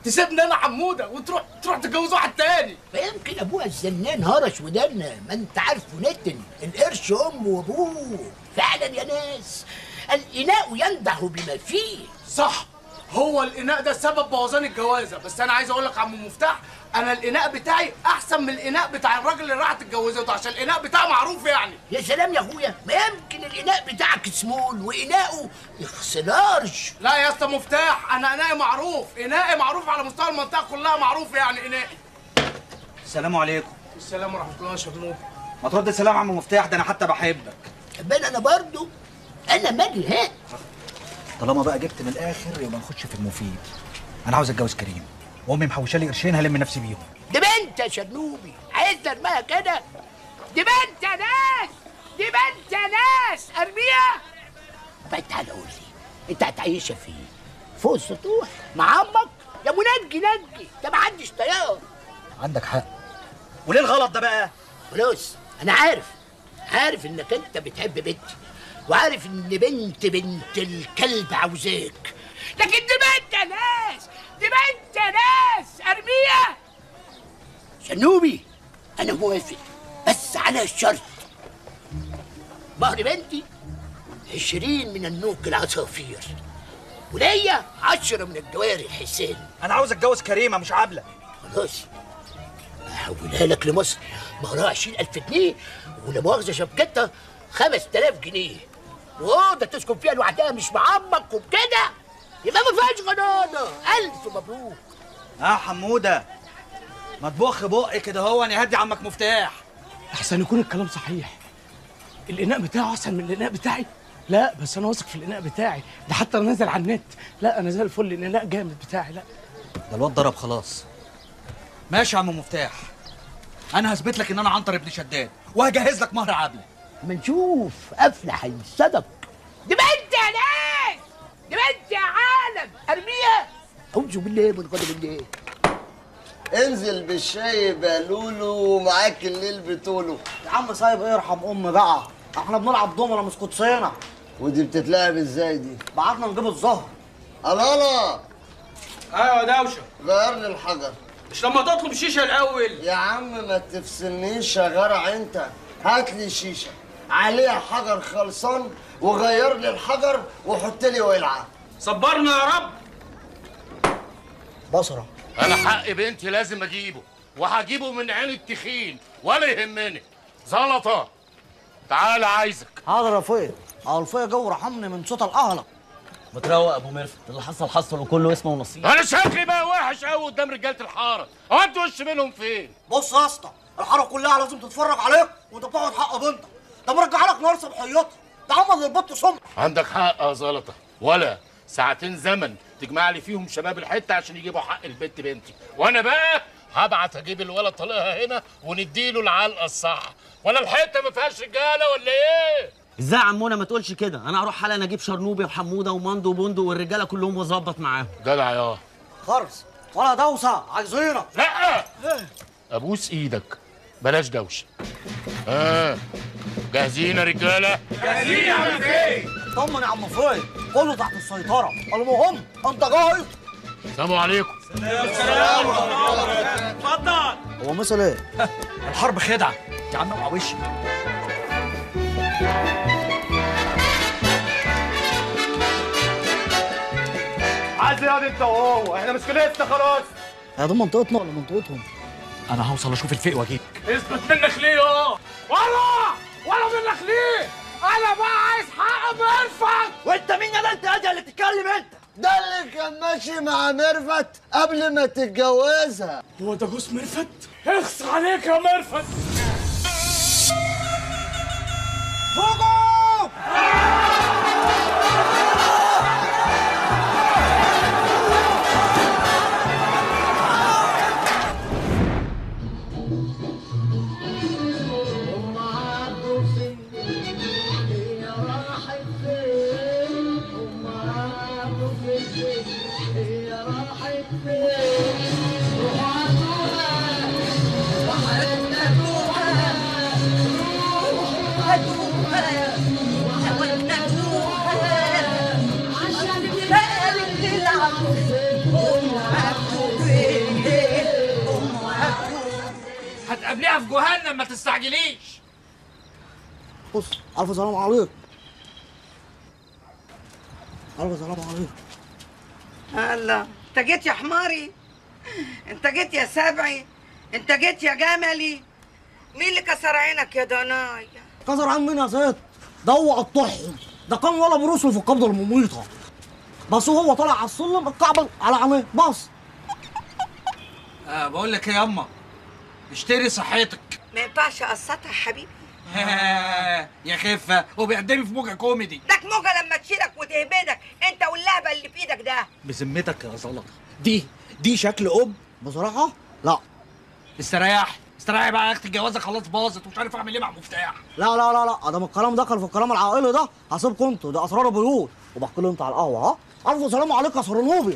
تسيبني انا حموده وتروح تروح تتجوز واحد تاني ما يمكن ابوها الزنان هرش ودنا ما انت عارفه نتن القرش امه وابوه فعلا يا ناس الاناء ينضح بما فيه صح هو الاناء ده سبب بوظان الجوازه بس انا عايز اقول لك يا عم مفتاح انا الاناء بتاعي احسن من الاناء بتاع الراجل اللي راحت اتجوزته عشان الاناء بتاعه معروف يعني يا سلام يا اخويا ما يمكن الاناء بتاعك سمول واناؤه يخسلارش لا يا اسطى مفتاح انا انائي معروف انائي معروف على مستوى المنطقه كلها معروف يعني انائي السلام عليكم السلام ورحمه الله يا شرنوب ما ترد السلام يا عم مفتاح ده انا حتى بحبك بل انا برضو انا مالي ها طالما بقى جبت من الاخر يبقى نخش في المفيد انا عاوز اتجوز كريم وامي محوشه لي قرشين هلم نفسي بيهم دي بنت يا شرنوبي عايز ارميها كده دي بنت يا ناس دي بنت يا ناس ارميها طيب تعالى قول لي انت هتعيشها فين فوق السطوح مع عمك يا منجي نجي ده ما عنديش طيار عندك حق وليه الغلط ده بقى فلوس انا عارف عارف انك انت بتحب بنتي وعارف ان بنت بنت الكلب عاوزاك لكن دي بنت يا ناس دي بنت يا ناس ارميها شنوبي انا موافق بس على شرط مهر بنتي عشرين من النوك العصافير وليا عشرة من الجواري الحسان انا عاوز اتجوز كريمه مش عبله خلاص هحولها لك لمصر مهرها 20000 جنيه ولا مؤاخذة شبكتها 5000 جنيه وأوضة تسكن فيها لوحدها مش مع عمك وبكده يبقى ما فيهاش غنانة ألف مبروك اه حموده ما تبخ بقي كده هو انا هدي عمك مفتاح احسن يكون الكلام صحيح الاناء بتاعه احسن من الاناء بتاعي لا بس انا واثق في الاناء بتاعي ده حتى نازل على النت لا انا زي الفل الاناء جامد بتاعي لا ده الواد ضرب خلاص ماشي يا عم مفتاح انا هثبت لك ان انا عنتر ابن شداد وهجهز لك مهر عبله ما نشوف أفلح الصدق دي بنت يا ناس دي بنت يا عالم أرميها أعوذ بالله من غضب الله انزل بالشاي بلولو ومعاك الليل بتولو يا عم سايب ارحم ام بقى احنا بنلعب دومنا مش كوتشينه ودي بتتلعب ازاي دي بعتنا نجيب الزهر الالا ايوه يا دوشه غير لي الحجر مش لما تطلب شيشه الاول يا عم ما تفصلنيش يا جرع انت هات لي شيشه عليها حجر خلصان وغير لي الحجر وحط لي ولعه صبرنا يا رب بصره انا حق بنتي لازم اجيبه وهجيبه من عين التخين ولا يهمني زلطه تعال عايزك حاضر يا فيه الفيه جو رحمني من صوت الاهله متروق يا ابو مرفت اللي حصل حصل وكله اسمه ونصيب انا شكلي بقى وحش قوي قدام رجاله الحاره هو انتوا وش منهم فين بص يا اسطى الحاره كلها لازم تتفرج عليك وانت بتقعد حق بنتك ده مرجع لك نار صبحيتها ده عمل للبط سم عندك حق يا زلطه ولا ساعتين زمن تجمع لي فيهم شباب الحته عشان يجيبوا حق البت بنتي وانا بقى هبعت اجيب الولد طليقها هنا ونديله العلقه الصح ولا الحته ما فيهاش رجاله ولا ايه ازاي يا عمونا ما تقولش كده انا هروح حالا اجيب شرنوبي وحموده ومندو وبندق والرجاله كلهم واظبط معاهم جدع يا خرس ولا دوسه عايزينك لا ابوس ايدك بلاش دوشه ها جاهزين يا رجاله طمن يا عم فيه كله تحت السيطره المهم انت جاهز السلام عليكم هو مثل ايه الحرب خدعه يا عم اوعى وشي عايز ياض انت وهو احنا مش كلنا خلاص هي دي منطقتنا ولا منطقتهم انا هوصل اشوف الفئ واجيب اثبت منك ليه يا ولا ولا منك ليه انا بقى عايز حق مرفق وانت مين يا انت يا اللي تتكلم انت ده اللي كان ماشي مع ميرفت قبل ما تتجوزها هو ده جوز مرفت اخص عليك يا مرفت عشان تبارك العروس قبلها في جهنم ما تستعجليش بص الف سلام عليك الف سلام عليك الله انت جيت يا حماري انت جيت يا سبعي انت جيت يا جملي مين اللي كسر عينك يا دنايا كسر عين مين يا ست ده هو قطعهم ده كان ولا بروسه في القبضه المميته بس وهو طالع على السلم اتكعبل على عينيه بص آه بقول لك ايه ياما اشتري صحتك ما ينفعش اقسطها يا حبيبي يا خفه وبيقدمي في موجة كوميدي لك موجة لما تشيلك وتهبدك انت واللهبة اللي في ايدك ده بذمتك يا زلطه دي دي شكل ام بصراحه لا استريح استريح بقى يا اختي الجوازه خلاص باظت ومش عارف اعمل ايه مع مفتاح لا لا لا لا ادام الكلام دخل في الكلام العائلي ده هسيبكم انتوا ده اسرار بيوت وبحكي له انت على القهوه ها الف سلام عليك يا سرنوبي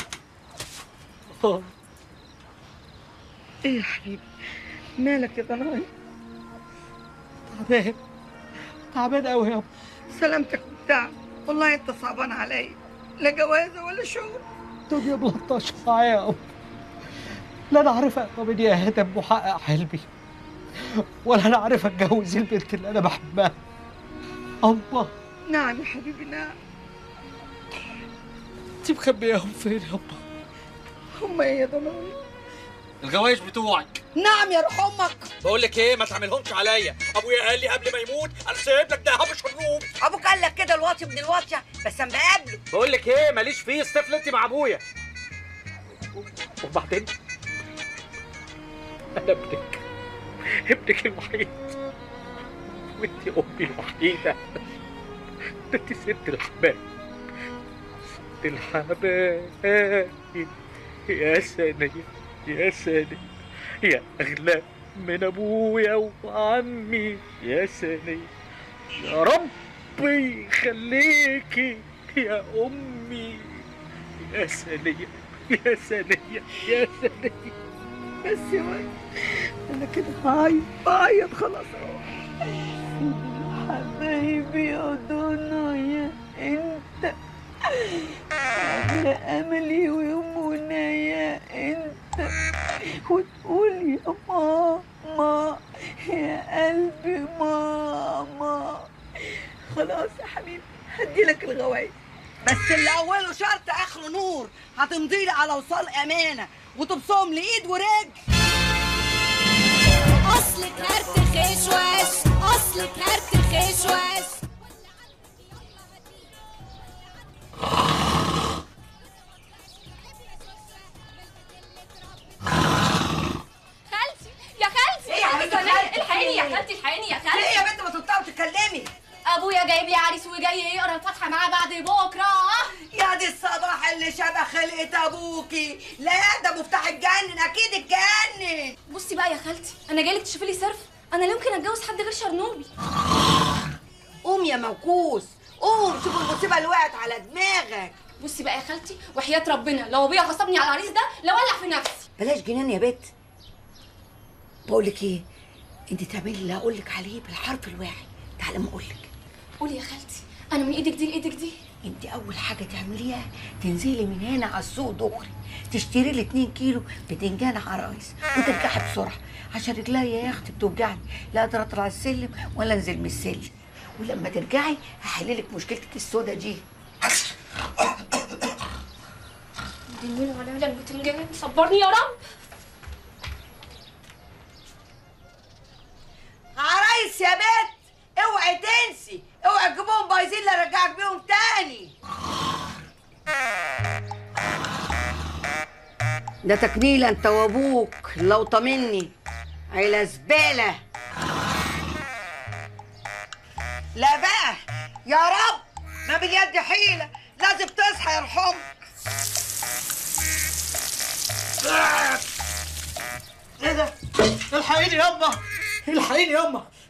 ايه يا حبيبي مالك يا دنايا تعبان تعبان قوي يابا سلامتك وبتاع والله انت صعبان عليا لا جوازه ولا شغل الدنيا ملطشه معايا يابا لا انا عارف ابقى بني ادم محقق حلمي ولا انا عارف اتجوز البنت اللي انا بحبها الله نعم يا حبيبي نعم انت مخبياهم فين يابا هم ايه يا دنايا الغوايش بتوعك نعم يا روح امك بقول لك ايه ما تعملهمش عليا ابويا قال لي قبل ما يموت انا سايب لك دهب شروب ابوك قال لك كده الواطي من الواطيه بس اما قابله بقول لك ايه ماليش فيه استفل انت مع ابويا وبعدين انا ابنك ابنك الوحيد وانت امي الوحيده ده انت ست الحبايب ست الحبايب يا سنية يا سنية يا اغلى من ابويا وعمي يا سنية يا ربي يخليكي يا امي يا سنية يا سنية يا سنية بس يا ولد انا كده هعيط بعيط خلاص اهو حبايبي يا دنيا انت يا املي ويمنايا انت وتقول يا ماما يا قلبي ماما خلاص يا حبيبي هديلك الغوايش بس اللي اوله شرط اخره نور هتمضي لي على وصال امانه وتبصم لي ايد ورجل اصلك هرت خشوش اصلك هرت خشوش خالتي يا خالتي إيه يا حبيبتي خالتي؟ الحقيني يا خالتي الحقيني يا خالتي ليه يا بنت ما تطلعي وتتكلمي ابويا جايب لي عريس وجاي يقرا الفاتحه معاه بعد بكره يا دي الصباح اللي شبه خلقة ابوكي لا ده مفتاح الجنن اكيد اتجنن بصي بقى يا خالتي انا جايلك تشوفي لي صرف انا لا يمكن اتجوز حد غير شرنوبي قوم يا موكوس قوم شوف المصيبه اللي وقعت على دماغك بصي بقى يا خالتي وحياه ربنا لو ابويا غصبني على العريس ده لولع في نفسي بلاش جنان يا بت بقول لك ايه انت تعملي اللي هقول لك عليه بالحرف الواحد تعالى ما اقول لك قولي يا خالتي انا من ايدك دي لايدك دي انت اول حاجه تعمليها تنزلي من هنا على السوق دغري تشتري لي 2 كيلو بتنجان عرايس وترجعي بسرعه عشان رجليا يا اختي بتوجعني لا اقدر اطلع السلم ولا انزل من السلم ولما ترجعي هحل لك مشكلتك السودا دي دنيا على البتنجان صبرني يا رب عرايس يا بت اوعي تنسي اوعي تجيبهم بايظين لا ارجعك بيهم تاني ده تكميلة انت وابوك لو طمني عيلة زبالة لا بقى يا رب ما باليد حيلة لازم تصحى يرحمك ايه ده؟ الحقيني يابا الحقيني يابا